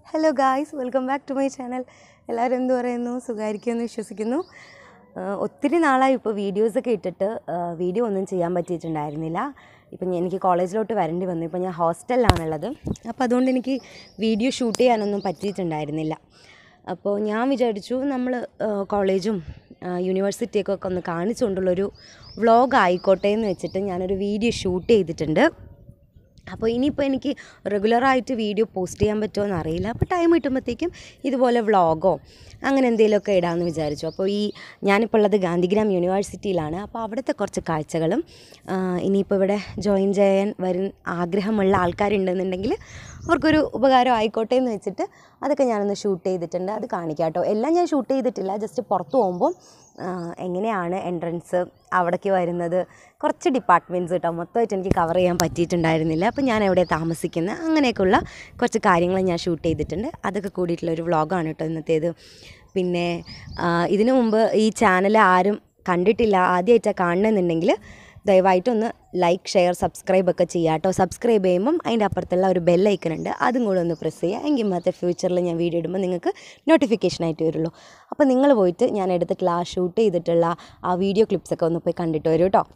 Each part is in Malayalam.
hello guys welcome back to my channel എല്ലാവരും എന്ത് പറയുന്നു സുഖമായിരിക്കുമെന്ന് വിശ്വസിക്കുന്നു ആ, ഒത്തിരി നാളായി ഇപ്പോൾ വീഡിയോസൊക്കെ ഇട്ടിട്ട് വീഡിയോ ഒന്നും ചെയ്യാൻ പറ്റിയിട്ടുണ്ടായിരുന്നില്ല ഇപ്പം ഞാൻ- എനിക്ക് കോളേജിലോട്ട് വരേണ്ടി വന്നു ഇപ്പം ഞാൻ ഹോസ്റ്റലിലാണുള്ളത് അപ്പോൾ അതുകൊണ്ട് എനിക്ക് വീഡിയോ ഷൂട്ട് ചെയ്യാനൊന്നും പറ്റിയിട്ടുണ്ടായിരുന്നില്ല അപ്പോൾ ഞാൻ വിചാരിച്ചു നമ്മൾ കോളേജും യൂണിവേഴ്സിറ്റിയൊക്കെ ഒക്കെ ഒന്ന് കാണിച്ചുകൊണ്ടുള്ളൊരു വ്ളോഗ് ആയിക്കോട്ടെ എന്ന് വെച്ചിട്ട് ഞാനൊരു വീഡിയോ ഷൂട്ട് ചെയ്തിട്ടുണ്ട് അപ്പോൾ ഇനിയിപ്പോൾ എനിക്ക് റെഗുലറായിട്ട് വീഡിയോ പോസ്റ്റ് ചെയ്യാൻ പറ്റുമോ എന്ന് അറിയില്ല അപ്പോൾ ടൈം കിട്ടുമ്പോഴത്തേക്കും ഇതുപോലെ വ്ളോഗോ അങ്ങനെ എന്തെങ്കിലുമൊക്കെ ഇടാമെന്ന് വിചാരിച്ചു അപ്പോൾ ഈ ഞാനിപ്പോൾ ഉള്ളത് ഗാന്ധിഗ്രാം യൂണിവേഴ്സിറ്റിയിലാണ് അപ്പോൾ അവിടുത്തെ കുറച്ച് കാഴ്ചകളും ആ, ഇനിയിപ്പോൾ ഇവിടെ ജോയിൻ ചെയ്യാൻ വരും ആഗ്രഹമുള്ള ആൾക്കാരുണ്ടെന്നുണ്ടെങ്കിൽ അവർക്കൊരു ഉപകാരം ആയിക്കോട്ടെ എന്ന് വെച്ചിട്ട് അതൊക്കെ ഞാനൊന്ന് ഷൂട്ട് ചെയ്തിട്ടുണ്ട് അത് കാണിക്കാം കേട്ടോ എല്ലാം ഞാൻ ഷൂട്ട് ചെയ്തിട്ടില്ല ജസ്റ്റ് പുറത്ത് പോകുമ്പോൾ ആ, എങ്ങനെയാണ് എൻട്രൻസ് അവിടേക്ക് വരുന്നത് കുറച്ച് ഡിപ്പാർട്ട്മെൻറ്റ്സ് കേട്ടോ മൊത്തമായിട്ട് എനിക്ക് കവർ ചെയ്യാൻ പറ്റിയിട്ടുണ്ടായിരുന്നില്ല അപ്പോൾ ഞാൻ എവിടെ താമസിക്കുന്നത് അങ്ങനെയൊക്കെയുള്ള കുറച്ച് കാര്യങ്ങൾ ഞാൻ ഷൂട്ട് ചെയ്തിട്ടുണ്ട് അതൊക്കെ കൂടിയിട്ടുള്ള ഒരു വ്ളോഗാണ് കേട്ടോ ഇന്നത്തേത് പിന്നെ ആ, ഇതിനു മുമ്പ് ഈ ചാനൽ ആരും കണ്ടിട്ടില്ല ആദ്യമായിട്ടാണ് കാണണമെന്നുണ്ടെങ്കിൽ ദയവായിട്ടൊന്ന് ലൈക്ക് ഷെയർ സബ്സ്ക്രൈബ് ഒക്കെ ചെയ്യുക കേട്ടോ സബ്സ്ക്രൈബ് ചെയ്യുമ്പം അതിൻ്റെ അപ്പുറത്തുള്ള ഒരു ബെല്ലൈക്കൺ ഉണ്ട് അതും കൂടെ ഒന്ന് പ്രസ് ചെയ്യുക എങ്കിൽ മാത്രമേ ഫ്യൂച്ചറിൽ ഞാൻ വീഡിയോ ഇടുമ്പോൾ നിങ്ങൾക്ക് നോട്ടിഫിക്കേഷൻ ആയിട്ട് വരുള്ളൂ അപ്പോൾ നിങ്ങൾ പോയിട്ട് ഞാൻ എടുത്തിട്ടുള്ള ആ ഷൂട്ട് ചെയ്തിട്ടുള്ള ആ വീഡിയോ ക്ലിപ്സൊക്കെ ഒന്ന് പോയി കണ്ടിട്ട് വരൂ കേട്ടോ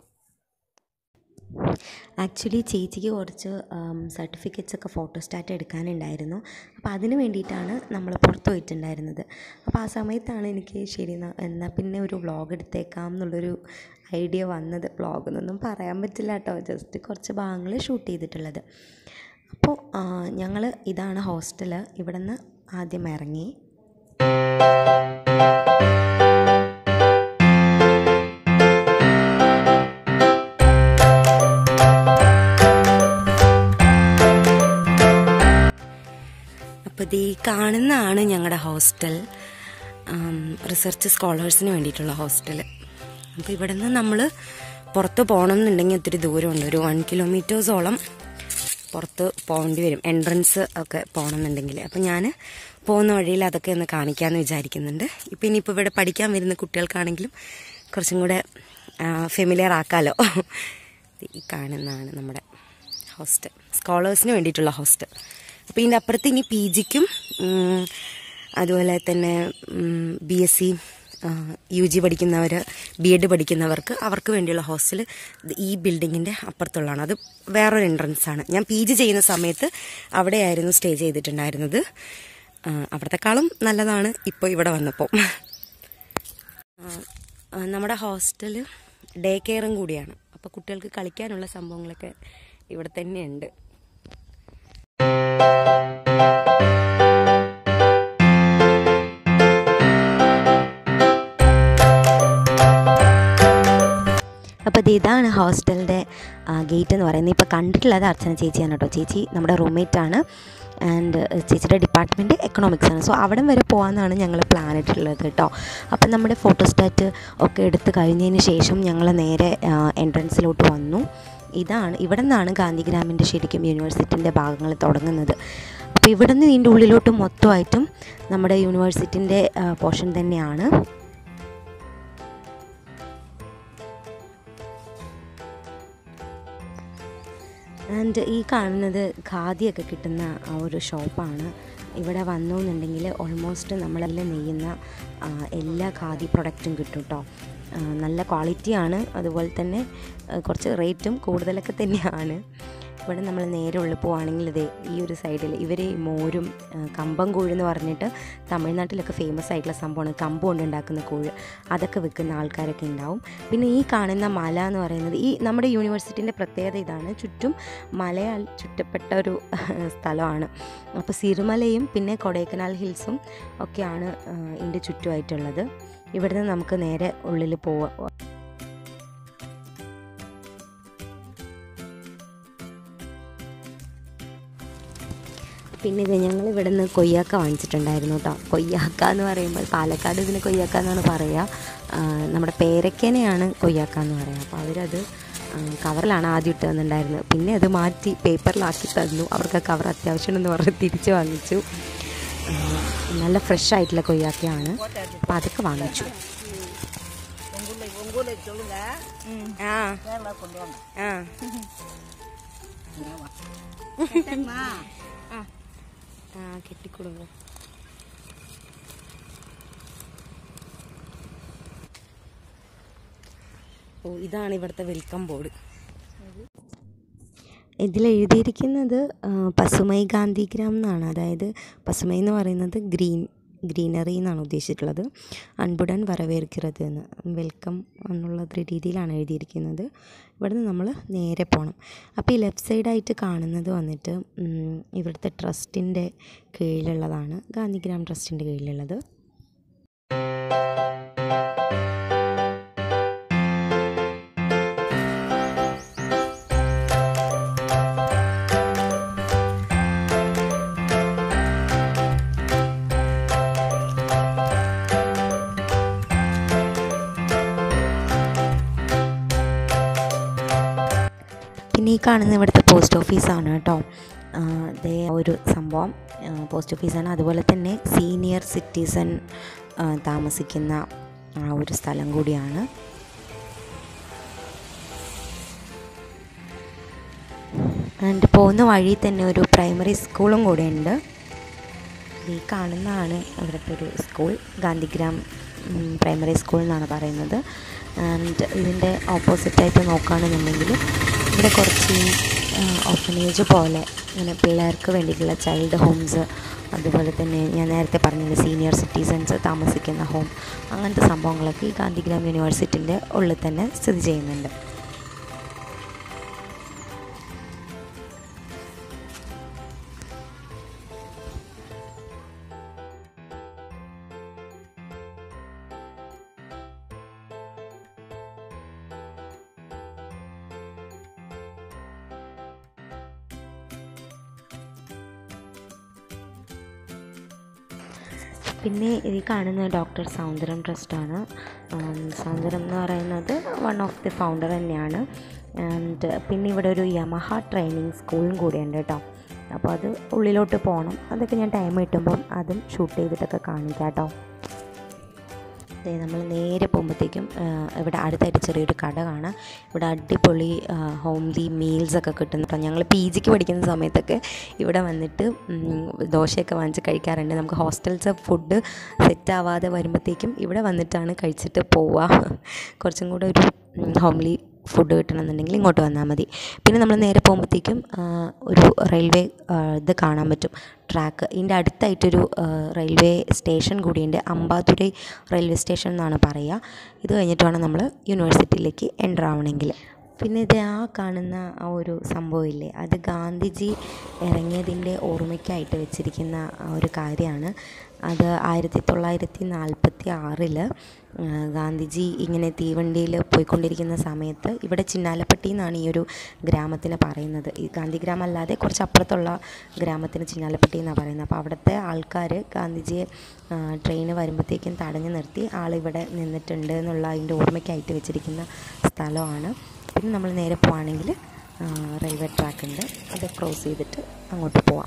ആക്ച്വലി ചേച്ചിക്ക് കുറച്ച് സർട്ടിഫിക്കറ്റ്സ് ഒക്കെ ഫോട്ടോസ്റ്റാറ്റ് എടുക്കാനുണ്ടായിരുന്നു അപ്പോൾ അതിന് വേണ്ടിയിട്ടാണ് നമ്മൾ പുറത്ത് പോയിട്ടുണ്ടായിരുന്നത് അപ്പോൾ ആ സമയത്താണ് എനിക്ക് ശരി എന്നാ- എന്നാൽ പിന്നെ ഒരു വ്ളോഗ് എടുത്തേക്കാം എന്നുള്ളൊരു ഐഡിയ വന്നത് വ്ളോഗ് എന്നൊന്നും പറയാൻ പറ്റില്ല കേട്ടോ ജസ്റ്റ് കുറച്ച് ഭാഗങ്ങൾ ഷൂട്ട് ചെയ്തിട്ടുള്ളത് അപ്പോൾ ഞങ്ങൾ ഇതാണ് ഹോസ്റ്റൽ ഇവിടെ നിന്ന് ആദ്യം ഇറങ്ങി അപ്പോൾ ഇത് ഈ കാണുന്നതാണ് ഞങ്ങളുടെ ഹോസ്റ്റൽ റിസർച്ച് സ്കോളേഴ്സിന് വേണ്ടിയിട്ടുള്ള ഹോസ്റ്റൽ അപ്പോൾ ഇവിടെ നിന്ന് നമ്മൾ പുറത്ത് പോകണം എന്നുണ്ടെങ്കിൽ ഒത്തിരി ദൂരമുണ്ട് ഒരു വൺ കിലോമീറ്റേഴ്സോളം പുറത്ത് പോകേണ്ടി വരും എൻട്രൻസ് ഒക്കെ പോകണം എന്നുണ്ടെങ്കിൽ അപ്പോൾ ഞാൻ പോകുന്ന വഴിയിൽ അതൊക്കെ ഒന്ന് കാണിക്കാമെന്ന് വിചാരിക്കുന്നുണ്ട് ഇപ്പം ഇനിയിപ്പോൾ ഇവിടെ പഠിക്കാൻ വരുന്ന കുട്ടികൾക്കാണെങ്കിലും കുറച്ചും കൂടെ ഫെമിലിയർ ആക്കാമല്ലോ ഈ കാണുന്നതാണ് നമ്മുടെ ഹോസ്റ്റൽ സ്കോളേഴ്സിന് വേണ്ടിയിട്ടുള്ള ഹോസ്റ്റൽ അപ്പോൾ ഇതിൻ്റെ അപ്പുറത്ത് ഇനി പി ജിക്കും അതുപോലെ തന്നെ B S C U G പഠിക്കുന്നവർ ബി എഡ് പഠിക്കുന്നവർക്ക് അവർക്ക് വേണ്ടിയുള്ള ഹോസ്റ്റൽ ഈ ബിൽഡിങ്ങിൻ്റെ അപ്പുറത്തുള്ളതാണ് അത് വേറൊരു എൻട്രൻസ് ആണ് ഞാൻ പി ജി ചെയ്യുന്ന സമയത്ത് അവിടെയായിരുന്നു സ്റ്റേ ചെയ്തിട്ടുണ്ടായിരുന്നത് ആ, അവിടത്തെക്കാളും നല്ലതാണ് ഇപ്പോൾ ഇവിടെ വന്നപ്പോൾ ആ, നമ്മുടെ ഹോസ്റ്റൽ ഡേ കെയറും കൂടിയാണ് അപ്പോൾ കുട്ടികൾക്ക് കളിക്കാനുള്ള സംഭവങ്ങളൊക്കെ ഇവിടെ തന്നെയുണ്ട് അപ്പോൾ ഇത് ഇതാണ് ഹോസ്റ്റലിൻ്റെ ഗേറ്റ് എന്ന് പറയുന്നത് ഇപ്പോൾ കണ്ടിട്ടുള്ളത് അർച്ചന ചേച്ചിയാണ് കേട്ടോ ചേച്ചി നമ്മുടെ റൂംമേറ്റ് ആണ് ആൻഡ് ചേച്ചിയുടെ ഡിപ്പാർട്ട്മെൻറ്റ് എക്കണോമിക്സ് ആണ് സോ അവിടം വരെ പോകാമെന്നാണ് ഞങ്ങൾ പ്ലാൻ ഇട്ടിട്ടുള്ളത് കേട്ടോ അപ്പം നമ്മുടെ ഫോട്ടോസ്റ്റാറ്റ് ഒക്കെ എടുത്ത് കഴിഞ്ഞതിന് ശേഷം ഞങ്ങൾ നേരെ എൻട്രൻസിലോട്ട് വന്നു ഇതാണ് ഇവിടെ നിന്നാണ് ഗാന്ധിഗ്രാമിൻ്റെ ശരിക്കും യൂണിവേഴ്സിറ്റിൻ്റെ ഭാഗങ്ങൾ തുടങ്ങുന്നത് അപ്പോൾ ഇവിടെ നിന്ന് ഇതിൻ്റെ ഉള്ളിലോട്ട് മൊത്തമായിട്ടും നമ്മുടെ യൂണിവേഴ്സിറ്റിൻ്റെ പോർഷൻ തന്നെയാണ് ആൻഡ് ഈ കാണുന്നത് ഖാദിയൊക്കെ കിട്ടുന്ന ആ ഒരു ഷോപ്പാണ് ഇവിടെ വന്നു എന്നുണ്ടെങ്കിൽ ഓൾമോസ്റ്റ് നമ്മളെല്ലാം നെയ്യുന്ന ആ, എല്ലാ ഖാദി പ്രൊഡക്റ്റും കിട്ടും കേട്ടോ ആ, നല്ല ക്വാളിറ്റിയാണ് അതുപോലെ തന്നെ ആ, കുറച്ച് റേറ്റും കൂടുതലൊക്കെ തന്നെയാണ് ഇവിടെ നമ്മൾ നേരെ ഉള്ളിൽ പോവുകയാണെങ്കിൽ ഇതേ ഈ ഒരു സൈഡിൽ ഇവർ മോരും ആ, കമ്പം കൂഴ് എന്ന് പറഞ്ഞിട്ട് തമിഴ്നാട്ടിലൊക്കെ ഫേമസ് ആയിട്ടുള്ള സംഭവമാണ് കമ്പ് കൊണ്ട് ഉണ്ടാക്കുന്ന കൂഴ് അതൊക്കെ വിൽക്കുന്ന ആൾക്കാരൊക്കെ ഉണ്ടാവും പിന്നെ ഈ കാണുന്ന മല എന്ന് പറയുന്നത് ഈ നമ്മുടെ യൂണിവേഴ്സിറ്റിൻ്റെ പ്രത്യേകത ഇതാണ് ചുറ്റും മലയാൽ ചുറ്റപ്പെട്ട ഒരു സ്ഥലമാണ് അപ്പോൾ സിറുമലയും പിന്നെ കൊടൈക്കനാൽ ഹിൽസും ഒക്കെയാണ് ആ, ഇതിൻ്റെ ചുറ്റുമായിട്ടുള്ളത് ഇവിടുന്ന് നമുക്ക് നേരെ ഉള്ളിൽ പോവാം പിന്നെ ഇത് ഞങ്ങൾ ഇവിടെ നിന്ന് കൊയ്യാക്ക വാങ്ങിച്ചിട്ടുണ്ടായിരുന്നു കേട്ടോ കൊയ്യാക്ക എന്ന് പറയുമ്പോൾ പാലക്കാട് ഇതിന് കൊയ്യാക്ക എന്നാണ് പറയുക ആ, നമ്മുടെ പേരക്കേനെയാണ് കൊയ്യാക്ക എന്ന് പറയുക അപ്പോൾ അവരത് ആ, കവറിലാണ് ആദ്യം ഇട്ട് തന്നിട്ടുണ്ടായിരുന്നത് പിന്നെ അത് മാറ്റി പേപ്പറിലാക്കി തന്നു അവർക്ക് ആ കവർ അത്യാവശ്യമെന്ന് പറഞ്ഞ് തിരിച്ച് വാങ്ങിച്ചു ആ, നല്ല ഫ്രഷ് ആയിട്ടുള്ള കൊയ്യാക്കയാണ് അപ്പോൾ അതൊക്കെ വാങ്ങിച്ചു ആ ആ ആ കെട്ടിക്കൊടുക്കും ഓ ഇതാണ് ഇവിടുത്തെ വെൽക്കം ബോർഡ് ഇതിൽ എഴുതിയിരിക്കുന്നത് ആ, പസുമൈ ഗാന്ധിഗ്രാം എന്നാണ് അതായത് പസുമൈ എന്ന് പറയുന്നത് ഗ്രീൻ ഗ്രീനറി എന്നാണ് ഉദ്ദേശിച്ചിട്ടുള്ളത് അൻപുടൻ വരവേൽക്കുന്നത് എന്ന് വെൽക്കം എന്നുള്ള ഒരു രീതിയിലാണ് എഴുതിയിരിക്കുന്നത് ഇവിടുന്ന് നമ്മൾ നേരെ പോകണം അപ്പോൾ ഈ ലെഫ്റ്റ് സൈഡായിട്ട് കാണുന്നത് വന്നിട്ട് ഉം, ഇവിടുത്തെ ട്രസ്റ്റിൻ്റെ കീഴിലുള്ളതാണ് ഗാന്ധിഗ്രാം ട്രസ്റ്റിൻ്റെ കീഴിലുള്ളത് പിന്നെ ഈ കാണുന്ന ഇവിടുത്തെ പോസ്റ്റ് ഓഫീസാണ് കേട്ടോ ആ, ദേ ഒരു സംഭവം ആ, പോസ്റ്റ് ഓഫീസാണ് അതുപോലെ തന്നെ സീനിയർ സിറ്റിസൺ ആ, താമസിക്കുന്ന ആ ഒരു സ്ഥലം കൂടിയാണ് ആൻഡ് പോകുന്ന വഴി തന്നെ ഒരു പ്രൈമറി സ്കൂളും കൂടെ ഉണ്ട് ഈ കാണുന്നതാണ് ഇവിടുത്തെ ഒരു സ്കൂൾ ഗാന്ധിഗ്രാം ഉം, പ്രൈമറി സ്കൂൾ എന്നാണ് പറയുന്നത് ആൻഡ് ഇതിൻ്റെ ഓപ്പോസിറ്റായിട്ട് നോക്കുകയാണെന്നുണ്ടെങ്കിൽ ഇവിടെ കുറച്ച് ഓഫനേജ് പോലെ ഇങ്ങനെ പിള്ളേർക്ക് വേണ്ടിയിട്ടുള്ള ചൈൽഡ് ഹോംസ് അതുപോലെ തന്നെ ഞാൻ നേരത്തെ പറഞ്ഞില്ല സീനിയർ സിറ്റിസൺസ് താമസിക്കുന്ന ഹോം അങ്ങനത്തെ സംഭവങ്ങളൊക്കെ ഈ ഗാന്ധിഗ്രാം യൂണിവേഴ്സിറ്റിൻ്റെ ഉള്ളിൽ തന്നെ സ്ഥിതി ചെയ്യുന്നുണ്ട് പിന്നെ ഈ കാണുന്ന ഡോക്ടർ സൗന്ദരം ട്രസ്റ്റാണ് സൗന്ദരം എന്ന് പറയുന്നത് വൺ ഓഫ് ദി ഫൗണ്ടർ തന്നെയാണ് ആൻഡ് പിന്നെ ഇവിടെ ഒരു യമഹ ട്രെയിനിങ് സ്കൂളും കൂടിയുണ്ട് കേട്ടോ അപ്പോൾ അത് ഉള്ളിലോട്ട് പോകണം അതൊക്കെ ഞാൻ ടൈം കിട്ടുമ്പം അതും ഷൂട്ട് ചെയ്തിട്ടൊക്കെ കാണിക്കാം കേട്ടോ ദേ നമ്മൾ നേരെ പോകുമ്പോഴത്തേക്കും ഇവിടെ അടുത്തായിട്ട് ചെറിയൊരു കട കാണാം ഇവിടെ അടിപൊളി ഹോംലി മീൽസ് ഒക്കെ കിട്ടുന്നു കേട്ടോ ഞങ്ങൾ പി ജിക്ക് പഠിക്കുന്ന സമയത്തൊക്കെ ഇവിടെ വന്നിട്ട് ഉം, ദോശയൊക്കെ വാങ്ങിച്ച് കഴിക്കാറുണ്ട് നമുക്ക് ഹോസ്റ്റൽസ് ഫുഡ് സെറ്റ് ആവാതെ വരുമ്പോഴത്തേക്കും ഇവിടെ വന്നിട്ടാണ് കഴിച്ചിട്ട് പോവുക കുറച്ചും കൂടെ ഒരു ഹോംലി ഫുഡ് കിട്ടണമെന്നുണ്ടെങ്കിൽ ഇങ്ങോട്ട് വന്നാൽ മതി പിന്നെ നമ്മൾ നേരെ പോകുമ്പോഴത്തേക്കും ആ, ഒരു റെയിൽവേ ആ, ഇത് കാണാൻ പറ്റും ട്രാക്ക് ഇതിൻ്റെ അടുത്തായിട്ടൊരു ആ, റെയിൽവേ സ്റ്റേഷൻ കൂടിയുണ്ട് അമ്പാതുരൈ റെയിൽവേ സ്റ്റേഷൻ എന്നാണ് പറയുക ഇത് കഴിഞ്ഞിട്ട് വേണം നമ്മൾ യൂണിവേഴ്സിറ്റിയിലേക്ക് എൻ്റർ ആവണമെങ്കിൽ പിന്നെ ഇത് ആ കാണുന്ന ആ ഒരു സംഭവമില്ലേ അത് ഗാന്ധിജി ഇറങ്ങിയതിൻ്റെ ഓർമ്മയ്ക്കായിട്ട് വെച്ചിരിക്കുന്ന ആ ഒരു കാര്യമാണ് അത് ആയിരത്തി തൊള്ളായിരത്തി നാൽപ്പത്തി ആറിൽ ഗാന്ധിജി ഇങ്ങനെ തീവണ്ടിയിൽ പോയിക്കൊണ്ടിരിക്കുന്ന സമയത്ത് ഇവിടെ ചിന്നാലപ്പട്ടി എന്നാണ് ഈ ഒരു ഗ്രാമത്തിന് പറയുന്നത് ഈ ഗാന്ധിഗ്രാമം അല്ലാതെ കുറച്ച് അപ്പുറത്തുള്ള ഗ്രാമത്തിന് ചിന്നാലപ്പട്ടി എന്നാണ് പറയുന്നത് അപ്പോൾ അവിടുത്തെ ആൾക്കാർ ഗാന്ധിജിയെ ട്രെയിന് വരുമ്പോഴത്തേക്കും തടഞ്ഞു നിർത്തി ആളിവിടെ നിന്നിട്ടുണ്ട് എന്നുള്ള അതിൻ്റെ ഓർമ്മയ്ക്കായിട്ട് വെച്ചിരിക്കുന്ന സ്ഥലമാണ് പിന്നെ നമ്മൾ നേരെ പോവുകയാണെങ്കിൽ റെയിൽവേ ട്രാക്ക് ഉണ്ട് അത് ക്രോസ് ചെയ്തിട്ട് അങ്ങോട്ട് പോവാം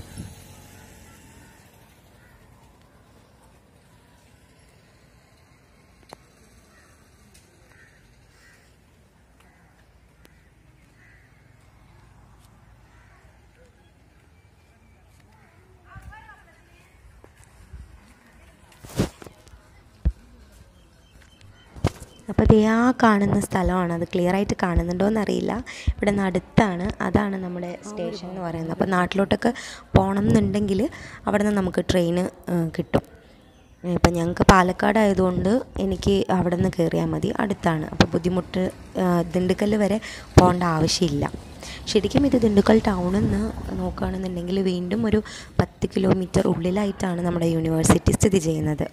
അപ്പോൾ ദേ ആ കാണുന്ന സ്ഥലമാണ് അത് ക്ലിയർ ആയിട്ട് കാണുന്നുണ്ടോ എന്നറിയില്ല ഇവിടെ നിന്ന് അടുത്താണ് അതാണ് നമ്മുടെ സ്റ്റേഷൻ എന്ന് പറയുന്നത് അപ്പോൾ നാട്ടിലോട്ടൊക്കെ പോകണം എന്നുണ്ടെങ്കിൽ അവിടെ നിന്ന് നമുക്ക് ട്രെയിന് കിട്ടും ഇപ്പം ഞങ്ങൾക്ക് പാലക്കാട് ആയതുകൊണ്ട് എനിക്ക് അവിടെ നിന്ന് കയറിയാൽ മതി അടുത്താണ് അപ്പോൾ ബുദ്ധിമുട്ട് ആ, ദിണ്ടുക്കൽ വരെ പോകേണ്ട ആവശ്യമില്ല ശരിക്കും ഇത് ദിണ്ടുക്കൽ ടൗണിൽ നിന്ന് നോക്കുകയാണെന്നുണ്ടെങ്കിൽ വീണ്ടും ഒരു പത്ത് കിലോമീറ്റർ ഉള്ളിലായിട്ടാണ് നമ്മുടെ യൂണിവേഴ്സിറ്റി സ്ഥിതി ചെയ്യുന്നത്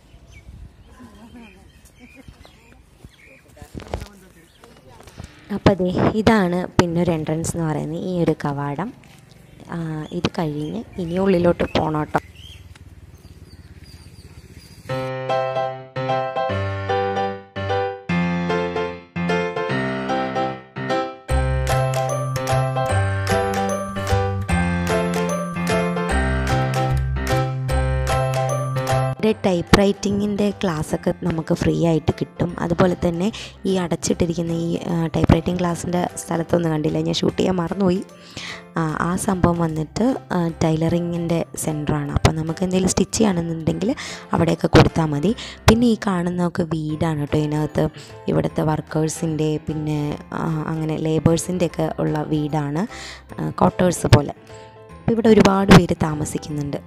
അപ്പോൾ അതെ ഇതാണ് പിന്നെ ഒരു എൻട്രൻസ് എന്ന് പറയുന്നത് ഈ ഒരു കവാടം ആ, ഇത് കഴിഞ്ഞ് ഇനി ഉള്ളിലോട്ട് പോകണം കേട്ടോ ഇവിടെ ടൈപ്പ് റൈറ്റിങ്ങിൻ്റെ ക്ലാസ്സൊക്കെ നമുക്ക് ഫ്രീ ആയിട്ട് കിട്ടും അതുപോലെ തന്നെ ഈ അടച്ചിട്ടിരിക്കുന്ന ഈ ടൈപ്പ് റൈറ്റിംഗ് ക്ലാസ്സിൻ്റെ സ്ഥലത്തൊന്നും കണ്ടില്ല ഞാൻ ഷൂട്ട് ചെയ്യാൻ മറന്നുപോയി ആ, ആ സംഭവം വന്നിട്ട് ടൈലറിങ്ങിൻ്റെ സെൻറ്ററാണ് അപ്പോൾ നമുക്ക് എന്തെങ്കിലും സ്റ്റിച്ച് ചെയ്യണമെന്നുണ്ടെങ്കിൽ അവിടെയൊക്കെ കൊടുത്താൽ മതി പിന്നെ ഈ കാണുന്നതൊക്കെ വീടാണ് കേട്ടോ ഇതിനകത്ത് ഇവിടുത്തെ വർക്കേഴ്സിൻ്റെ പിന്നെ ആ, അങ്ങനെ ലേബേഴ്സിൻ്റെ ഒക്കെ ഉള്ള വീടാണ് ക്വാർട്ടേഴ്സ് പോലെ അപ്പോൾ ഇവിടെ ഒരുപാട് പേര് താമസിക്കുന്നുണ്ട്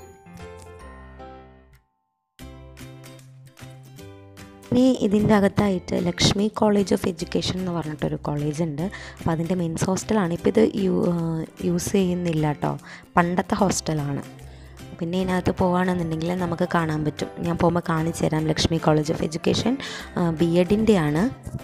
ഇനി ഇതിൻ്റെ അകത്തായിട്ട് ലക്ഷ്മി കോളേജ് ഓഫ് എഡ്യൂക്കേഷൻ എന്ന് പറഞ്ഞിട്ടൊരു കോളേജ് ഉണ്ട് അപ്പോൾ അതിൻ്റെ മെയിൻസ് ഹോസ്റ്റലാണ് ഇപ്പോൾ ഇത് യൂ യൂസ് ചെയ്യുന്നില്ല കേട്ടോ പണ്ടത്തെ ഹോസ്റ്റലാണ് പിന്നെ ഇതിനകത്ത് പോകുകയാണെന്നുണ്ടെങ്കിൽ നമുക്ക് കാണാൻ പറ്റും ഞാൻ പോകുമ്പോൾ കാണിച്ചു തരാം Lakshmi college of education B എഡിൻ്റെ ആണ്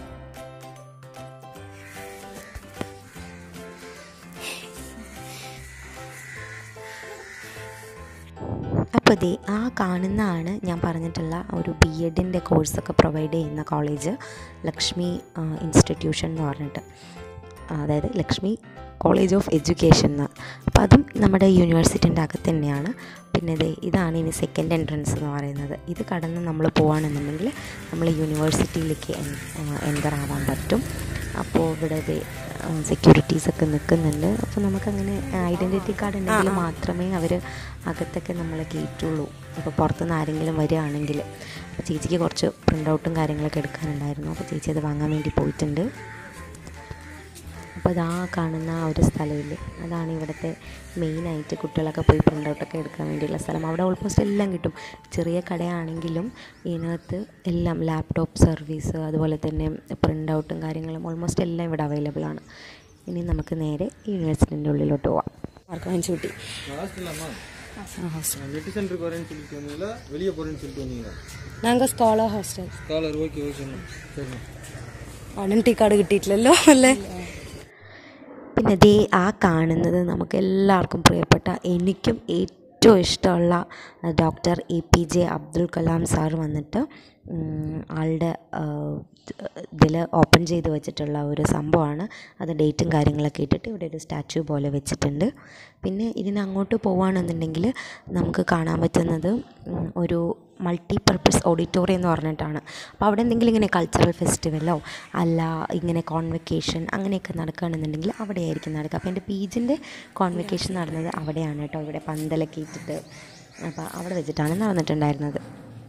അപ്പോൾ ദേ ആ കാണുന്നതാണ് ഞാൻ പറഞ്ഞിട്ടുള്ള ഒരു ബി എഡിൻ്റെ കോഴ്സൊക്കെ പ്രൊവൈഡ് ചെയ്യുന്ന കോളേജ് ലക്ഷ്മി ഇൻസ്റ്റിറ്റ്യൂഷൻ എന്ന് പറഞ്ഞിട്ട് അതായത് ലക്ഷ്മി കോളേജ് ഓഫ് എഡ്യൂക്കേഷൻ എന്ന് അപ്പോൾ അതും നമ്മുടെ യൂണിവേഴ്സിറ്റിൻ്റെ അകത്ത് തന്നെയാണ് പിന്നെ ദേ ഇതാണ് ഇനി സെക്കൻഡ് എൻട്രൻസ് എന്ന് പറയുന്നത് ഇത് കടന്ന് നമ്മൾ പോവുകയാണെന്നുണ്ടെങ്കിൽ നമ്മൾ യൂണിവേഴ്സിറ്റിയിലേക്ക് എൻ്റർ ആവാൻ പറ്റും അപ്പോൾ ഇവിടെ ദേ സെക്യൂരിറ്റീസൊക്കെ നിൽക്കുന്നുണ്ട് അപ്പോൾ നമുക്കങ്ങനെ ഐഡൻറ്റിറ്റി കാർഡ് ഉണ്ടെങ്കിൽ മാത്രമേ അവർ അകത്തൊക്കെ നമ്മളെ കയറ്റുള്ളൂ ഇപ്പോൾ പുറത്തുനിന്ന് ആരെങ്കിലും വരികയാണെങ്കിൽ അപ്പോൾ ചേച്ചിക്ക് കുറച്ച് പ്രിൻ്റ് ഔട്ടും കാര്യങ്ങളൊക്കെ എടുക്കാനുണ്ടായിരുന്നു അപ്പോൾ ചേച്ചി അത് വാങ്ങാൻ വേണ്ടി പോയിട്ടുണ്ട് അപ്പോൾ അതാ കാണുന്ന ആ ഒരു സ്ഥലമില്ലേ അതാണ് ഇവിടുത്തെ മെയിനായിട്ട് കുട്ടികളൊക്കെ പോയി പ്രിൻ്റ് ഔട്ടൊക്കെ എടുക്കാൻ വേണ്ടിയുള്ള സ്ഥലം അവിടെ ഓൾമോസ്റ്റ് എല്ലാം കിട്ടും ചെറിയ കടയാണെങ്കിലും ഇതിനകത്ത് എല്ലാം ലാപ്ടോപ്പ് സർവീസ് അതുപോലെ തന്നെ പ്രിൻ്റ് ഔട്ടും കാര്യങ്ങളും ഓൾമോസ്റ്റ് എല്ലാം ഇവിടെ അവൈലബിൾ ആണ് ഇനി നമുക്ക് നേരെ യൂണിവേഴ്സിറ്റിൻ്റെ ഉള്ളിലോട്ട് പോവാം ആർക്ക് വാങ്ങിച്ചു കിട്ടി ஹாஸ்டலாமா நெட் சென்டருக்கு வரேன்னு சொல்லிட்டு வந்தீங்களா வெளியே போகிறேன்னு சொல்லிட்டு வந்தீங்களா ഞങ്ങൾക്ക് സ്കോളർ ഹോസ്റ്റൽ ஸ்காலர் ஓகே ஓகேம்மா சரிம்மா ഐഡൻറ്റി കാർഡ് കിട്ടിയിട്ടില്ലല്ലോ അല്ലേ പിന്നെ ദേ ആ കാണുന്നത് നമുക്ക് എല്ലാവർക്കും പ്രിയപ്പെട്ട എനിക്കും ഏറ്റവും ഇഷ്ടമുള്ള doctor A P J Abdul Kalam sir വന്നിട്ട് ഉം, ആളുടെ ഇതിൽ ഓപ്പൺ ചെയ്ത് വെച്ചിട്ടുള്ള ഒരു സംഭവമാണ് അത് ഡേറ്റും കാര്യങ്ങളൊക്കെ ഇട്ടിട്ട് ഇവിടെ ഒരു സ്റ്റാച്യു പോലെ വെച്ചിട്ടുണ്ട് പിന്നെ ഇതിന് അങ്ങോട്ട് പോവുകയാണെന്നുണ്ടെങ്കിൽ നമുക്ക് കാണാൻ പറ്റുന്നത് ഉം, ഒരു മൾട്ടി പർപ്പസ് ഓഡിറ്റോറിയം എന്ന് പറഞ്ഞിട്ടാണ് അപ്പോൾ അവിടെ എന്തെങ്കിലും ഇങ്ങനെ കൾച്ചറൽ ഫെസ്റ്റിവലോ അല്ല ഇങ്ങനെ കോൺവെക്കേഷൻ അങ്ങനെയൊക്കെ നടക്കുകയാണെന്നുണ്ടെങ്കിൽ അവിടെയായിരിക്കും നടക്കുക അപ്പോൾ എൻ്റെ പീജിൻ്റെ കോൺവെക്കേഷൻ നടന്നത് അവിടെയാണ് കേട്ടോ ഇവിടെ പന്തലൊക്കെ ഇട്ടിട്ട് അപ്പോൾ അവിടെ വെച്ചിട്ടാണ് നടന്നിട്ടുണ്ടായിരുന്നത്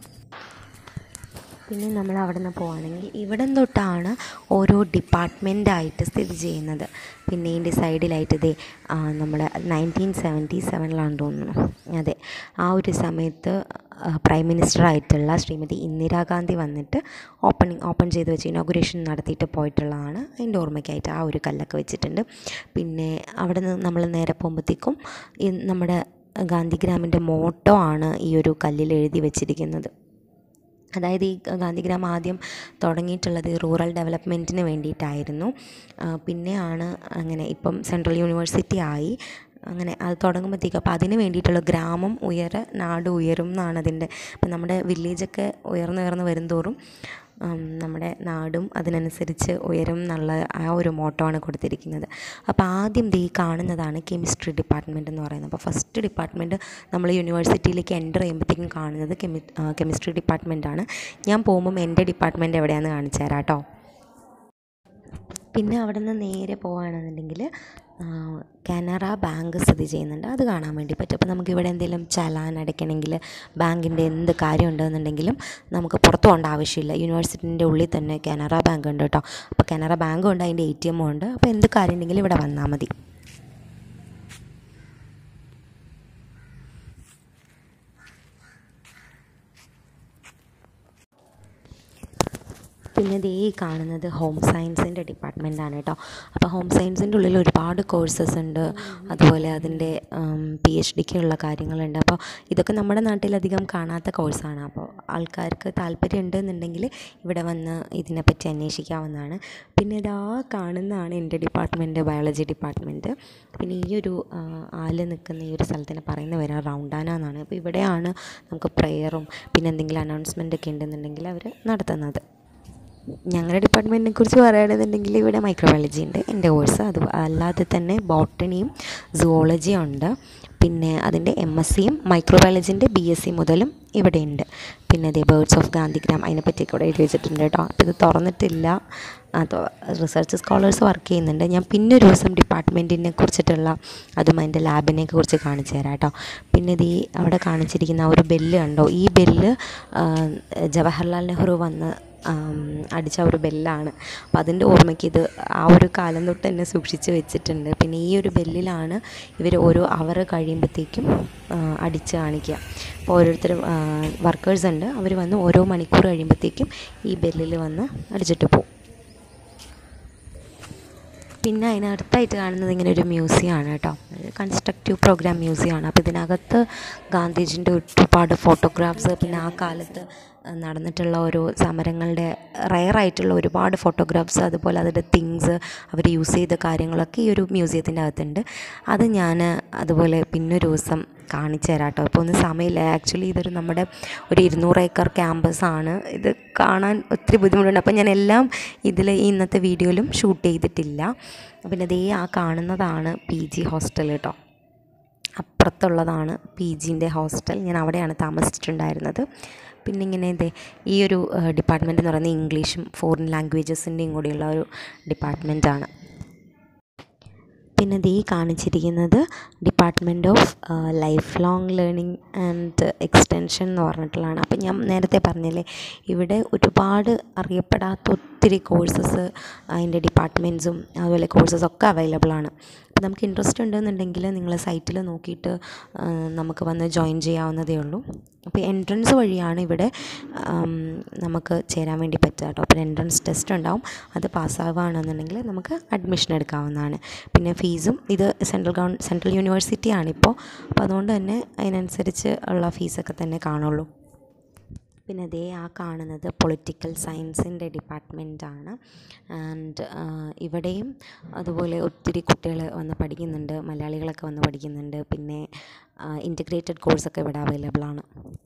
പിന്നെ നമ്മൾ അവിടെ നിന്ന് പോവുകയാണെങ്കിൽ ഇവിടം തൊട്ടാണ് ഓരോ ഡിപ്പാർട്ട്മെൻറ്റായിട്ട് സ്ഥിതി ചെയ്യുന്നത് പിന്നെ ഇതിൻ്റെ സൈഡിലായിട്ട് ഇതേ നമ്മൾ നയൻറ്റീൻ സെവൻറ്റി സെവനിലാണെന്ന് തോന്നുന്നു അതെ ആ ഒരു സമയത്ത് പ്രൈം മിനിസ്റ്റർ ആയിട്ടുള്ള ശ്രീമതി ഇന്ദിരാഗാന്ധി വന്നിട്ട് ഓപ്പണിങ് ഓപ്പൺ ചെയ്ത് വെച്ച് ഇനോഗുറേഷൻ നടത്തിയിട്ട് പോയിട്ടുള്ളതാണ് അതിൻ്റെ ഓർമ്മയ്ക്കായിട്ട് ആ ഒരു കല്ലൊക്കെ വെച്ചിട്ടുണ്ട് പിന്നെ അവിടെ നിന്ന് നമ്മൾ നേരെ പോകുമ്പോഴത്തേക്കും ഈ നമ്മുടെ ഗാന്ധിഗ്രാമിൻ്റെ മോട്ടോ ആണ് ഈ ഒരു കല്ലിൽ എഴുതി വെച്ചിരിക്കുന്നത് അതായത് ഈ ഗാന്ധിഗ്രാം ആദ്യം തുടങ്ങിയിട്ടുള്ളത് റൂറൽ ഡെവലപ്മെൻറ്റിന് വേണ്ടിയിട്ടായിരുന്നു ആ, പിന്നെയാണ് അങ്ങനെ ഇപ്പം സെൻട്രൽ യൂണിവേഴ്സിറ്റി ആയി അങ്ങനെ അത് തുടങ്ങുമ്പോഴത്തേക്കും അപ്പോൾ അതിന് വേണ്ടിയിട്ടുള്ള ഗ്രാമം ഉയര നാട് ഉയരും എന്നാണ് അതിൻ്റെ ഇപ്പം നമ്മുടെ വില്ലേജൊക്കെ ഉയർന്നു ഉയർന്നു വരുംതോറും ഉം, നമ്മുടെ നാടും അതിനനുസരിച്ച് ഉയരും എന്നുള്ള ആ ഒരു മോട്ടോ ആണ് കൊടുത്തിരിക്കുന്നത് അപ്പോൾ ആദ്യം ദേ ഈ കാണുന്നതാണ് കെമിസ്ട്രി ഡിപ്പാർട്ട്മെൻറ്റ് എന്ന് പറയുന്നത് അപ്പോൾ ഫസ്റ്റ് ഡിപ്പാർട്ട്മെൻറ്റ് നമ്മൾ യൂണിവേഴ്സിറ്റിയിലേക്ക് എൻ്റർ ചെയ്യുമ്പോഴത്തേക്കും കാണുന്നത് കെമി കെമിസ്ട്രി ഡിപ്പാർട്ട്മെൻറ്റാണ് ഞാൻ പോകുമ്പം എൻ്റെ ഡിപ്പാർട്ട്മെൻറ്റ് എവിടെയാണെന്ന് കാണിച്ചു തരാം കേട്ടോ പിന്നെ അവിടെ നിന്ന് നേരെ പോവുകയാണെന്നുണ്ടെങ്കിൽ കാനറ ബാങ്ക് സ്ഥിതി ചെയ്യുന്നുണ്ട് അത് കാണാൻ വേണ്ടി പറ്റും അപ്പോൾ നമുക്ക് ഇവിടെ എന്തെങ്കിലും ചലാൻ അടയ്ക്കണമെങ്കിൽ ബാങ്കിൻ്റെ എന്ത് കാര്യം ഉണ്ടെന്നുണ്ടെങ്കിലും നമുക്ക് പുറത്തു പോകേണ്ട ആവശ്യമില്ല യൂണിവേഴ്സിറ്റിൻ്റെ ഉള്ളിൽ തന്നെ കാനറ ബാങ്ക് ഉണ്ട് കേട്ടോ അപ്പോൾ കാനറ ബാങ്കും ഉണ്ട് അതിൻ്റെ എ ടി എമ്മും ഉണ്ട് അപ്പോൾ എന്ത് കാര്യം ഉണ്ടെങ്കിലും ഇവിടെ വന്നാൽ മതി പിന്നെ ദേ ഈ കാണുന്നത് ഹോം സയൻസിൻ്റെ ഡിപ്പാർട്ട്മെൻറ്റാണ് കേട്ടോ അപ്പോൾ ഹോം സയൻസിൻ്റെ ഉള്ളിൽ ഒരുപാട് കോഴ്സസ് ഉണ്ട് അതുപോലെ അതിൻ്റെ പി എച്ച് ഡിക്കുള്ള കാര്യങ്ങളുണ്ട് അപ്പോൾ ഇതൊക്കെ നമ്മുടെ നാട്ടിലധികം കാണാത്ത കോഴ്സാണ് അപ്പോൾ ആൾക്കാർക്ക് താല്പര്യം ഉണ്ടെന്നുണ്ടെങ്കിൽ ഇവിടെ വന്ന് ഇതിനെപ്പറ്റി അന്വേഷിക്കാവുന്നതാണ് പിന്നെ ഇതാ കാണുന്നതാണ് എൻ്റെ ഡിപ്പാർട്ട്മെൻറ്റ് ബയോളജി ഡിപ്പാർട്ട്മെൻറ്റ് പിന്നെ ഈ ഒരു ആ, ആല് നിൽക്കുന്ന ഈ ഒരു സ്ഥലത്തിന് പറയുന്ന പേര് റൗണ്ടാന എന്നാണ് അപ്പോൾ ഇവിടെയാണ് നമുക്ക് പ്രെയറും പിന്നെ എന്തെങ്കിലും അനൗൺസ്മെൻ്റ് ഒക്കെ ഉണ്ടെന്നുണ്ടെങ്കിൽ അവർ നടത്തുന്നത് ഞങ്ങളുടെ ഡിപ്പാർട്ട്മെൻറ്റിനെ കുറിച്ച് പറയുകയാണെന്നുണ്ടെങ്കിൽ ഇവിടെ മൈക്രോബയോളജി ഉണ്ട് എൻ്റെ കോഴ്സ് അത് അല്ലാതെ തന്നെ ബോട്ടണിയും സുവോളജിയും ഉണ്ട് പിന്നെ അതിൻ്റെ എം എസ് സിയും മൈക്രോബയോളജിൻ്റെ ബി എസ് സി മുതലും ഇവിടെയുണ്ട് പിന്നെ ദേ ബേർഡ്സ് ഓഫ് ഗാന്ധിഗ്രാം അതിനെപ്പറ്റിയൊക്കെ ഇവിടെ എഴുതി വെച്ചിട്ടുണ്ട് കേട്ടോ അപ്പോൾ ഇത് തുറന്നിട്ടില്ല അത് റിസർച്ച് സ്കോളേഴ്സ് വർക്ക് ചെയ്യുന്നുണ്ട് ഞാൻ പിന്നെ ഒരു ദിവസം ഡിപ്പാർട്ട്മെൻറ്റിനെ കുറിച്ചിട്ടുള്ള അതും അതിൻ്റെ ലാബിനെയൊക്കെ കുറിച്ച് കാണിച്ചു തരാം കേട്ടോ പിന്നെ ഇത് ഈ അവിടെ കാണിച്ചിരിക്കുന്ന ആ ഒരു ബെല്ല് കണ്ടോ ഈ ബെല്ല് ജവഹർലാൽ നെഹ്റു വന്ന് ആം, അടിച്ച ഒരു ബെല്ലാണ് അപ്പോൾ അതിൻ്റെ ഓർമ്മയ്ക്ക് ഇത് ആ ഒരു കാലം തൊട്ട് തന്നെ സൂക്ഷിച്ച് വെച്ചിട്ടുണ്ട് പിന്നെ ഈ ഒരു ബെല്ലിലാണ് ഇവർ ഓരോ അവർ കഴിയുമ്പോഴത്തേക്കും ആ, അടിച്ച് കാണിക്കുക അപ്പോൾ ഓരോരുത്തർ വർക്കേഴ്സ് ഉണ്ട് അവർ വന്ന് ഓരോ മണിക്കൂർ കഴിയുമ്പോഴത്തേക്കും ഈ ബെല്ലിൽ വന്ന് അടിച്ചിട്ട് പോകും പിന്നെ അതിനടുത്തായിട്ട് കാണുന്നത് ഇങ്ങനെ ഒരു മ്യൂസിയം ആണ് കേട്ടോ കൺസ്ട്രക്റ്റീവ് പ്രോഗ്രാം മ്യൂസിയം ആണ് അപ്പോൾ ഇതിനകത്ത് ഗാന്ധിജിൻ്റെ ഒരുപാട് ഫോട്ടോഗ്രാഫ്സ് പിന്നെ ആ കാലത്ത് നടന്നിട്ടുള്ള ഓരോ സമരങ്ങളുടെ റയറായിട്ടുള്ള ഒരുപാട് ഫോട്ടോഗ്രാഫ്സ് അതുപോലെ അതിൻ്റെ തിങ്സ് അവർ യൂസ് ചെയ്ത കാര്യങ്ങളൊക്കെ ഈ ഒരു മ്യൂസിയത്തിൻ്റെ അകത്തുണ്ട് അത് ഞാൻ അതുപോലെ പിന്നൊരു ദിവസം കാണിച്ചു തരാം കേട്ടോ ഇപ്പോൾ ഒന്നും സമയമില്ല ആക്ച്വലി ഇതൊരു നമ്മുടെ ഒരു ഇരുന്നൂറ് ഏക്കർ ക്യാമ്പസ് ആണ് ഇത് കാണാൻ ഒത്തിരി ബുദ്ധിമുട്ടുണ്ട് അപ്പോൾ ഞാൻ എല്ലാം ഇതിൽ ഈ ഇന്നത്തെ വീഡിയോയിലും ഷൂട്ട് ചെയ്തിട്ടില്ല പിന്നെ ദേ ആ കാണുന്നതാണ് പി ജി ഹോസ്റ്റൽ കേട്ടോ അപ്പുറത്തുള്ളതാണ് പി ജിൻ്റെ ഹോസ്റ്റൽ ഞാൻ അവിടെയാണ് താമസിച്ചിട്ടുണ്ടായിരുന്നത് പിന്നെ ഇങ്ങനെ ഇതേ ഈ ഒരു ഡിപ്പാർട്ട്മെൻറ്റ് എന്ന് പറയുന്നത് ഇംഗ്ലീഷും ഫോറിൻ ലാംഗ്വേജസിൻ്റെയും കൂടിയുള്ള ഒരു ഡിപ്പാർട്ട്മെൻറ്റാണ് പിന്നെ ദീ കാണിച്ചിരിക്കുന്നത് department of lifelong learning and extension എന്ന് പറഞ്ഞിട്ടുള്ളതാണ് അപ്പം ഞാൻ നേരത്തെ പറഞ്ഞില്ലേ ഇവിടെ ഒരുപാട് അറിയപ്പെടാത്ത ഒത്തിരി കോഴ്സസ് അതിൻ്റെ ഡിപ്പാർട്ട്മെൻറ്റ്സും അതുപോലെ കോഴ്സസ് ഒക്കെ അവൈലബിൾ ആണ് അപ്പോൾ നമുക്ക് ഇൻട്രസ്റ്റ് ഉണ്ടെന്നുണ്ടെങ്കിൽ നിങ്ങൾ സൈറ്റിൽ നോക്കിയിട്ട് ആ, നമുക്ക് വന്ന് ജോയിൻ ചെയ്യാവുന്നതേ ഉള്ളൂ അപ്പോൾ എൻട്രൻസ് വഴിയാണ് ഇവിടെ ആം, നമുക്ക് ചേരാൻ വേണ്ടി പറ്റുക കേട്ടോ അപ്പോൾ എൻട്രൻസ് ടെസ്റ്റ് ഉണ്ടാവും അത് പാസ്സാവുകയാണെന്നുണ്ടെങ്കിൽ നമുക്ക് അഡ്മിഷൻ എടുക്കാവുന്നതാണ് പിന്നെ ഫീസും ഇത് സെൻട്രൽ ഗവൺ സെൻട്രൽ യൂണിവേഴ്സിറ്റി ആണിപ്പോൾ അപ്പോൾ അതുകൊണ്ട് തന്നെ അതിനനുസരിച്ച് ഉള്ള ഫീസൊക്കെ തന്നെ കാണുള്ളൂ പിന്നെ അതേ ആ കാണുന്നത് പൊളിറ്റിക്കൽ സയൻസിൻ്റെ ഡിപ്പാർട്ട്മെൻറ്റാണ് ആൻഡ് ഇവിടെയും അതുപോലെ ഒത്തിരി കുട്ടികൾ വന്ന് പഠിക്കുന്നുണ്ട് മലയാളികളൊക്കെ വന്ന് പഠിക്കുന്നുണ്ട് പിന്നെ ഇൻറ്റഗ്രേറ്റഡ് കോഴ്സൊക്കെ ഇവിടെ അവൈലബിൾ ആണ്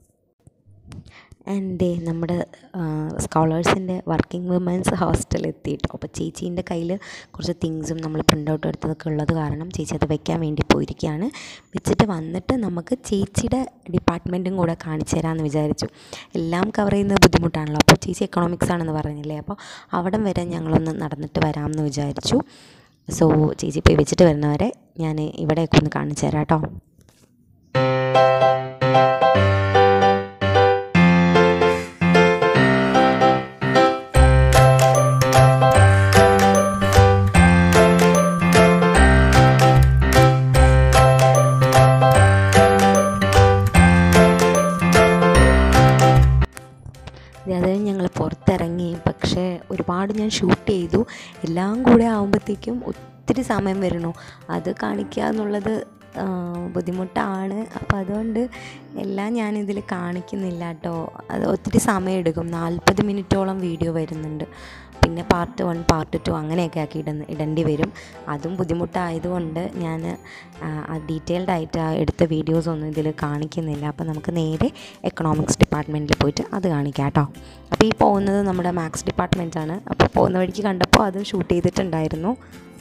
ആൻഡ് നമ്മുടെ സ്കോളേഴ്സിൻ്റെ വർക്കിംഗ് വുമൻസ് ഹോസ്റ്റൽ എത്തിയിട്ടോ അപ്പോൾ ചേച്ചീൻ്റെ കയ്യിൽ കുറച്ച് തിങ്സും നമ്മൾ പ്രിൻ്റ് ഔട്ട് എടുത്തതൊക്കെ ഉള്ളത് കാരണം ചേച്ചി അത് വെക്കാൻ വേണ്ടി പോയിരിക്കുകയാണ് വെച്ചിട്ട് വന്നിട്ട് നമുക്ക് ചേച്ചിയുടെ ഡിപ്പാർട്ട്മെൻറ്റും കൂടെ കാണിച്ചു തരാമെന്ന് വിചാരിച്ചു എല്ലാം കവർ ചെയ്യുന്നത് ബുദ്ധിമുട്ടാണല്ലോ അപ്പോൾ ചേച്ചി എക്കണോമിക്സ് ആണെന്ന് പറഞ്ഞില്ലേ അപ്പോൾ അവിടം വരെ ഞങ്ങളൊന്ന് നടന്നിട്ട് വരാമെന്ന് വിചാരിച്ചു സോ ചേച്ചി പോയി വെച്ചിട്ട് വരുന്നവരെ ഞാൻ ഇവിടെയൊക്കെ ഒന്ന് കാണിച്ചു തരാം കേട്ടോ അത് ഞങ്ങൾ പുറത്തിറങ്ങി പക്ഷേ ഒരുപാട് ഞാൻ ഷൂട്ട് ചെയ്തു എല്ലാം കൂടെ ആകുമ്പോഴത്തേക്കും ഒത്തിരി സമയം വരണു അത് കാണിക്കുക എന്നുള്ളത് ആ, ബുദ്ധിമുട്ടാണ് അപ്പോൾ അതുകൊണ്ട് എല്ലാം ഞാനിതിൽ കാണിക്കുന്നില്ല കേട്ടോ അത് ഒത്തിരി സമയം എടുക്കും നാൽപ്പത് മിനിറ്റോളം വീഡിയോ വരുന്നുണ്ട് പിന്നെ പാർട്ട് വൺ പാർട്ട് ടു അങ്ങനെയൊക്കെ ആക്കി ഇടുന്ന ഇടേണ്ടി വരും അതും ബുദ്ധിമുട്ടായതുകൊണ്ട് ഞാൻ ഡീറ്റെയിൽഡ് ആയിട്ട് ആ എടുത്ത വീഡിയോസ് ഒന്നും ഇതിൽ കാണിക്കുന്നില്ല അപ്പോൾ നമുക്ക് നേരെ എക്കണോമിക്സ് ഡിപ്പാർട്ട്മെൻറ്റിൽ പോയിട്ട് അത് കാണിക്കാം കേട്ടോ അപ്പോൾ ഈ പോകുന്നത് നമ്മുടെ മാത്സ് ഡിപ്പാർട്ട്മെൻറ്റാണ് അപ്പോൾ പോകുന്ന വഴിക്ക് കണ്ടപ്പോൾ അത് ഷൂട്ട് ചെയ്തിട്ടുണ്ടായിരുന്നു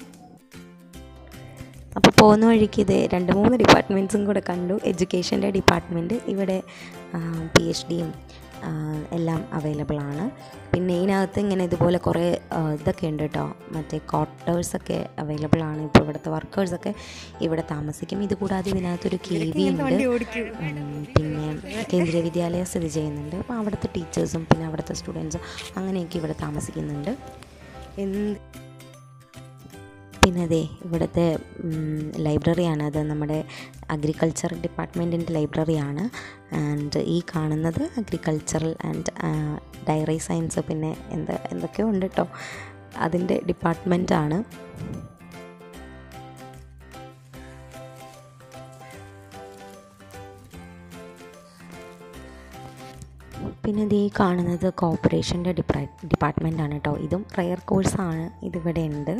അപ്പോൾ പോകുന്ന വഴിക്ക് ഇത് രണ്ട് മൂന്ന് ഡിപ്പാർട്ട്മെൻറ്റ്സും കൂടെ കണ്ടു എഡ്യൂക്കേഷൻ്റെ ഡിപ്പാർട്ട്മെൻറ്റ് ഇവിടെ പി എച്ച് ഡിയും എല്ലാം അവൈലബിൾ ആണ് പിന്നെ ഇതിനകത്ത് ഇങ്ങനെ ഇതുപോലെ കുറേ ആ, ഇതൊക്കെ ഉണ്ട് കേട്ടോ മറ്റേ ക്വാർട്ടേഴ്സൊക്കെ അവൈലബിൾ ആണ് ഇപ്പോൾ ഇവിടുത്തെ വർക്കേഴ്സൊക്കെ ഇവിടെ താമസിക്കും ഇത് കൂടാതെ ഇതിനകത്തൊരു കെ വി ഉണ്ട് ഉം, പിന്നെ കേന്ദ്രീയ വിദ്യാലയം സ്ഥിതി ചെയ്യുന്നുണ്ട് അപ്പോൾ അവിടുത്തെ ടീച്ചേഴ്സും പിന്നെ അവിടുത്തെ സ്റ്റുഡൻസും അങ്ങനെയൊക്കെ ഇവിടെ താമസിക്കുന്നുണ്ട് എന്ത് പിന്നെ അതെ ഇവിടുത്തെ ലൈബ്രറിയാണ് അത് നമ്മുടെ അഗ്രികൾച്ചർ ഡിപ്പാർട്ട്മെൻറ്റിൻ്റെ ലൈബ്രറിയാണ് ആൻഡ് ഈ കാണുന്നത് അഗ്രികൾച്ചറൽ ആൻഡ് ഡയറി സയൻസ് പിന്നെ എന്താ എന്തൊക്കെയോ ഉണ്ട് കേട്ടോ അതിൻ്റെ ഡിപ്പാർട്ട്മെൻറ്റാണ് പിന്നെ ഇത് ഈ കാണുന്നത് കോപ്പറേഷൻ്റെ ഡിപ്പാ ഡിപ്പാർട്ട്മെൻറ്റാണ് കേട്ടോ ഇതും റയർ കോഴ്സാണ് ഇതിവിടെ ഉണ്ട്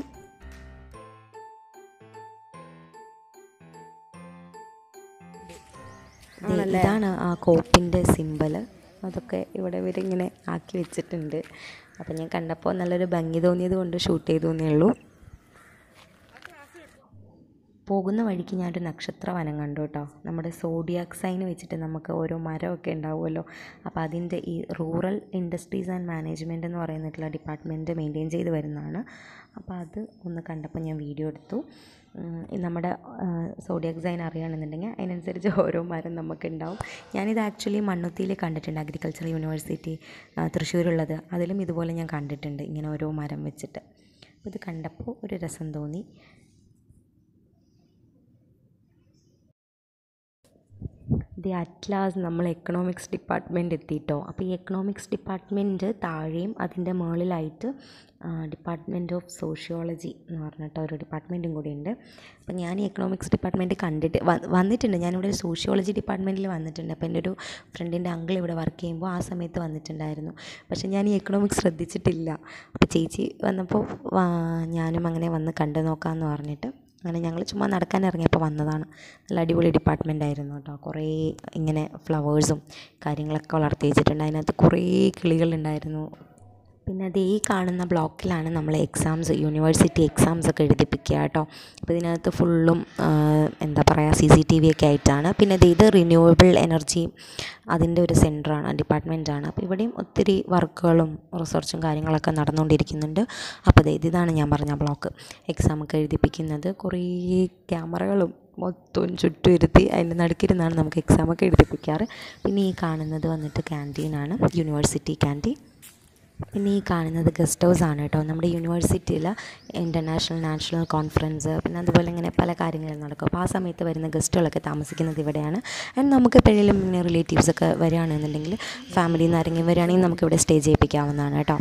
ദേ ഇതാണ് ആ കോപ്പിൻ്റെ സിമ്പൽ അതൊക്കെ ഇവിടെ ഇവരിങ്ങനെ ആക്കി വെച്ചിട്ടുണ്ട് അപ്പം ഞാൻ കണ്ടപ്പോൾ നല്ലൊരു ഭംഗി തോന്നിയത് കൊണ്ട് ഷൂട്ട് ചെയ്തു എന്നേ ഉള്ളൂ പോകുന്ന വഴിക്ക് ഞാനൊരു നക്ഷത്ര വനം കണ്ടു കേട്ടോ നമ്മുടെ സോഡിയാക് സൈൻ വെച്ചിട്ട് നമുക്ക് ഓരോ മരമൊക്കെ ഉണ്ടാവുമല്ലോ അപ്പോൾ അതിൻ്റെ ഈ റൂറൽ ഇൻഡസ്ട്രീസ് ആൻഡ് മാനേജ്മെൻറ്റ് എന്ന് പറയുന്നിട്ടുള്ള ഡിപ്പാർട്ട്മെൻറ്റ് മെയിൻറ്റെയിൻ ചെയ്ത് വരുന്നതാണ് അപ്പോൾ അത് ഒന്ന് കണ്ടപ്പോൾ ഞാൻ വീഡിയോ എടുത്തു ഉം, ഈ നമ്മുടെ സോഡിയാക് സൈൻ അറിയുകയാണെന്നുണ്ടെങ്കിൽ അതിനനുസരിച്ച് ഓരോ മരം നമുക്കുണ്ടാവും ഞാനിത് ആക്ച്വലി മണ്ണുത്തിയിൽ കണ്ടിട്ടുണ്ട് അഗ്രികൾച്ചർ യൂണിവേഴ്സിറ്റി ആ, തൃശ്ശൂരുള്ളത് അതിലും ഇതുപോലെ ഞാൻ കണ്ടിട്ടുണ്ട് ഇങ്ങനെ ഓരോ മരം വെച്ചിട്ട് അപ്പോൾ ഇത് കണ്ടപ്പോൾ ഒരു രസം തോന്നി ദി അറ്റ്ലാസ് നമ്മൾ എക്കണോമിക്സ് ഡിപ്പാർട്ട്മെൻറ്റ് എത്തിയിട്ടോ അപ്പോൾ ഈ എക്കണോമിക്സ് ഡിപ്പാർട്ട്മെൻറ്റ് താഴെയും അതിൻ്റെ മുകളിലായിട്ട് ഡിപ്പാർട്ട്മെൻറ്റ് ഓഫ് സോഷ്യോളജി എന്ന് പറഞ്ഞിട്ട് ഒരു ഡിപ്പാർട്ട്മെൻറ്റും കൂടി ഉണ്ട് അപ്പോൾ ഞാൻ ഈ എക്കണോമിക്സ് ഡിപ്പാർട്ട്മെൻറ്റ് കണ്ടിട്ട് വ- വന്നിട്ടുണ്ട് ഞാനിവിടെ സോഷ്യോളജി ഡിപ്പാർട്ട്മെൻറ്റിൽ വന്നിട്ടുണ്ട് അപ്പോൾ എൻ്റെ ഒരു ഫ്രണ്ടിൻ്റെ അങ്കിൾ ഇവിടെ വർക്ക് ചെയ്യുമ്പോൾ ആ സമയത്ത് വന്നിട്ടുണ്ടായിരുന്നു പക്ഷേ ഞാൻ ഈ എക്കണോമിക്സ് ശ്രദ്ധിച്ചിട്ടില്ല അപ്പോൾ ചേച്ചി വന്നപ്പോൾ വാ- ഞാനും അങ്ങനെ വന്ന് കണ്ടു നോക്കാമെന്ന് പറഞ്ഞിട്ട് അങ്ങനെ ഞങ്ങൾ ചുമ്മാ നടക്കാൻ ഇറങ്ങിയപ്പോൾ വന്നതാണ് നല്ല അടിപൊളി ഡിപ്പാർട്ട്മെൻ്റ് ആയിരുന്നു കേട്ടോ കുറേ ഇങ്ങനെ ഫ്ലവേഴ്സും കാര്യങ്ങളൊക്കെ വളർത്തി വെച്ചിട്ടുണ്ട് അതിനകത്ത് കുറേ കിളികളുണ്ടായിരുന്നു പിന്നെ അത് ഈ കാണുന്ന ബ്ലോക്കിലാണ് നമ്മൾ എക്സാംസ് യൂണിവേഴ്സിറ്റി എക്സാംസ് ഒക്കെ എഴുതിപ്പിക്കുക കേട്ടോ അപ്പോൾ ഇതിനകത്ത് ഫുള്ളും എന്താ പറയുക സി സി ടി വി ഒക്കെ ആയിട്ടാണ് പിന്നെ ഇത് ഇത് റിന്യൂവബിൾ എനർജി അതിൻ്റെ ഒരു സെൻറ്ററാണ് ഡിപ്പാർട്ട്മെൻറ്റാണ് അപ്പോൾ ഇവിടെയും ഒത്തിരി വർക്കുകളും റിസർച്ചും കാര്യങ്ങളൊക്കെ നടന്നുകൊണ്ടിരിക്കുന്നുണ്ട് അപ്പോൾ ദേ ഇതാണ് ഞാൻ പറഞ്ഞ ബ്ലോക്ക് എക്സാം ഒക്കെ എഴുതിപ്പിക്കുന്നത് കുറേ ക്യാമറകളും മൊത്തം ചുറ്റും ഇരുത്തി അതിൻ്റെ നടുക്കിരുന്നാണ് നമുക്ക് എക്സാമൊക്കെ എഴുതിപ്പിക്കാറ് പിന്നെ ഈ കാണുന്നത് വന്നിട്ട് ക്യാൻറ്റീനാണ് യൂണിവേഴ്സിറ്റി ക്യാൻറ്റീൻ പിന്നെ ഈ കാണുന്നത് ഗസ്റ്റ് ഹൗസ് ആണ് കേട്ടോ നമ്മുടെ യൂണിവേഴ്സിറ്റിയിൽ ഇൻ്റർനാഷണൽ നാഷണൽ കോൺഫറൻസ് പിന്നെ അതുപോലെ ഇങ്ങനെ പല കാര്യങ്ങളും നടക്കും അപ്പോൾ ആ സമയത്ത് വരുന്ന ഗസ്റ്റുകളൊക്കെ താമസിക്കുന്നത് ഇവിടെയാണ് ആൻഡ് നമുക്ക് എപ്പോഴേലും ഇങ്ങനെ റിലേറ്റീവ്സ് ഒക്കെ വരികയാണെന്നുണ്ടെങ്കിൽ ഫാമിലിയിൽ നിന്ന് ആരെങ്കിലും വരികയാണെങ്കിൽ നമുക്കിവിടെ സ്റ്റേ ചെയ്യിപ്പിക്കാവുന്നതാണ് കേട്ടോ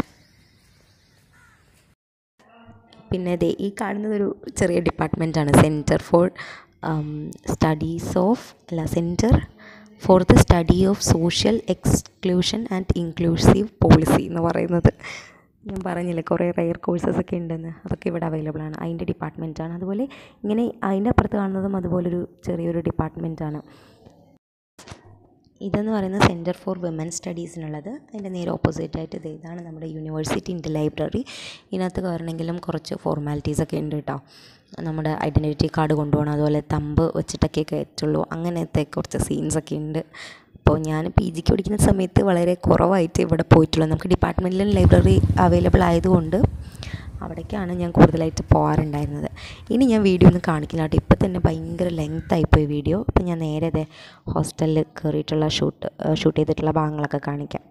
പിന്നെ ദേ ഈ കാണുന്നത് ഒരു ചെറിയ ഡിപ്പാർട്ട്മെൻറ്റാണ് സെൻറ്റർ ഫോർ സ്റ്റഡീസ് ഓഫ് അല്ല centre for the study of social exclusion and inclusive policy എന്ന് പറയുന്നത് ഞാൻ പറഞ്ഞില്ലേ കുറേ റയർ കോഴ്സസ് ഒക്കെ ഉണ്ടെന്ന് അതൊക്കെ ഇവിടെ അവൈലബിൾ ആണ് അതിൻ്റെ ഡിപ്പാർട്ട്മെൻറ്റാണ് അതുപോലെ ഇങ്ങനെ അതിൻ്റെ അപ്പുറത്ത് കാണുന്നതും അതുപോലൊരു ചെറിയൊരു ഡിപ്പാർട്ട്മെൻറ്റാണ് ഇതെന്ന് പറയുന്നത് സെൻറ്റർ ഫോർ വിമൻ സ്റ്റഡീസിനുള്ളത് അതിൻ്റെ നേരെ ഓപ്പോസിറ്റ് ആയിട്ട് ഇത് ഇതാണ് നമ്മുടെ യൂണിവേഴ്സിറ്റിൻ്റെ ലൈബ്രറി ഇതിനകത്ത് കയറണമെങ്കിലും കുറച്ച് ഫോർമാലിറ്റീസ് ഒക്കെ ഉണ്ട് കേട്ടോ നമ്മുടെ ഐഡൻറ്റിറ്റി കാർഡ് കൊണ്ടുപോകണം അതുപോലെ തമ്പ് വെച്ചിട്ടൊക്കെ കയറ്റുള്ളൂ അങ്ങനത്തെ കുറച്ച് സീൻസൊക്കെ ഉണ്ട് അപ്പോൾ ഞാൻ പി ജിക്ക് പഠിക്കുന്ന സമയത്ത് വളരെ കുറവായിട്ട് ഇവിടെ പോയിട്ടുള്ളൂ നമുക്ക് ഡിപ്പാർട്ട്മെൻറ്റിലും ലൈബ്രറി അവൈലബിൾ ആയതുകൊണ്ട് അവിടേക്കാണ് ഞാൻ കൂടുതലായിട്ട് പോകാറുണ്ടായിരുന്നത് ഇനി ഞാൻ വീഡിയോ ഒന്നും കാണിക്കില്ല കേട്ടോ ഇപ്പം തന്നെ ഭയങ്കര ലെങ്ത് ആയിപ്പോയി വീഡിയോ അപ്പം ഞാൻ നേരെ അതെ ഹോസ്റ്റലിൽ കയറിയിട്ടുള്ള ഷൂട്ട് ഷൂട്ട് ചെയ്തിട്ടുള്ള ഭാഗങ്ങളൊക്കെ കാണിക്കാം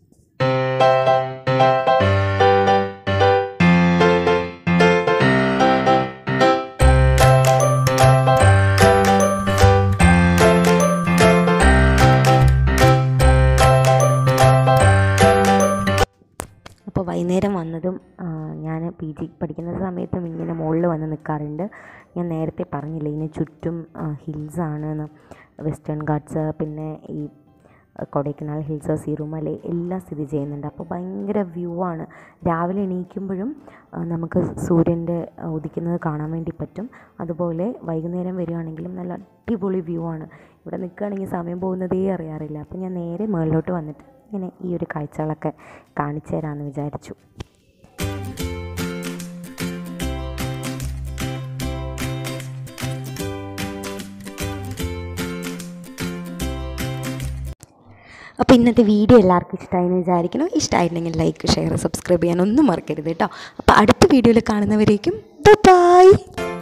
അപ്പോൾ വൈകുന്നേരം വന്നതും ഞാൻ പി ജി പഠിക്കുന്ന സമയത്തും ഇങ്ങനെ മുകളിൽ വന്ന് നിൽക്കാറുണ്ട് ഞാൻ നേരത്തെ പറഞ്ഞില്ലേ ഇതിന് ചുറ്റും ഹിൽസാണ് വെസ്റ്റേൺ ഗാട്ട്സ് പിന്നെ ഈ കൊടൈക്കനാൽ ഹിൽസ് സിറുമല എല്ലാം സ്ഥിതി ചെയ്യുന്നുണ്ട് അപ്പോൾ ഭയങ്കര വ്യൂ ആണ് രാവിലെ എണീക്കുമ്പോഴും ആ, നമുക്ക് സൂര്യൻ്റെ ആ, ഉദിക്കുന്നത് കാണാൻ വേണ്ടി പറ്റും അതുപോലെ വൈകുന്നേരം വരികയാണെങ്കിലും നല്ല അടിപൊളി വ്യൂ ആണ് ഇവിടെ നിൽക്കുകയാണെങ്കിൽ സമയം പോകുന്നതേ അറിയാറില്ല അപ്പോൾ ഞാൻ നേരെ മുകളിലോട്ട് വന്നിട്ട് ഇങ്ങനെ ഈ ഒരു കാഴ്ചകളൊക്കെ കാണിച്ചു തരാമെന്ന് വിചാരിച്ചു അപ്പോൾ ഇന്നത്തെ വീഡിയോ എല്ലാവർക്കും ഇഷ്ടമായെന്ന് വിചാരിക്കണം ഇഷ്ടമായിട്ടുണ്ടെങ്കിൽ ലൈക്ക് ഷെയർ സബ്സ്ക്രൈബ് ചെയ്യാൻ ഒന്നും മറക്കരുത് കേട്ടോ അപ്പോൾ അടുത്ത വീഡിയോയിൽ കാണുന്നവരേക്കും ബൈ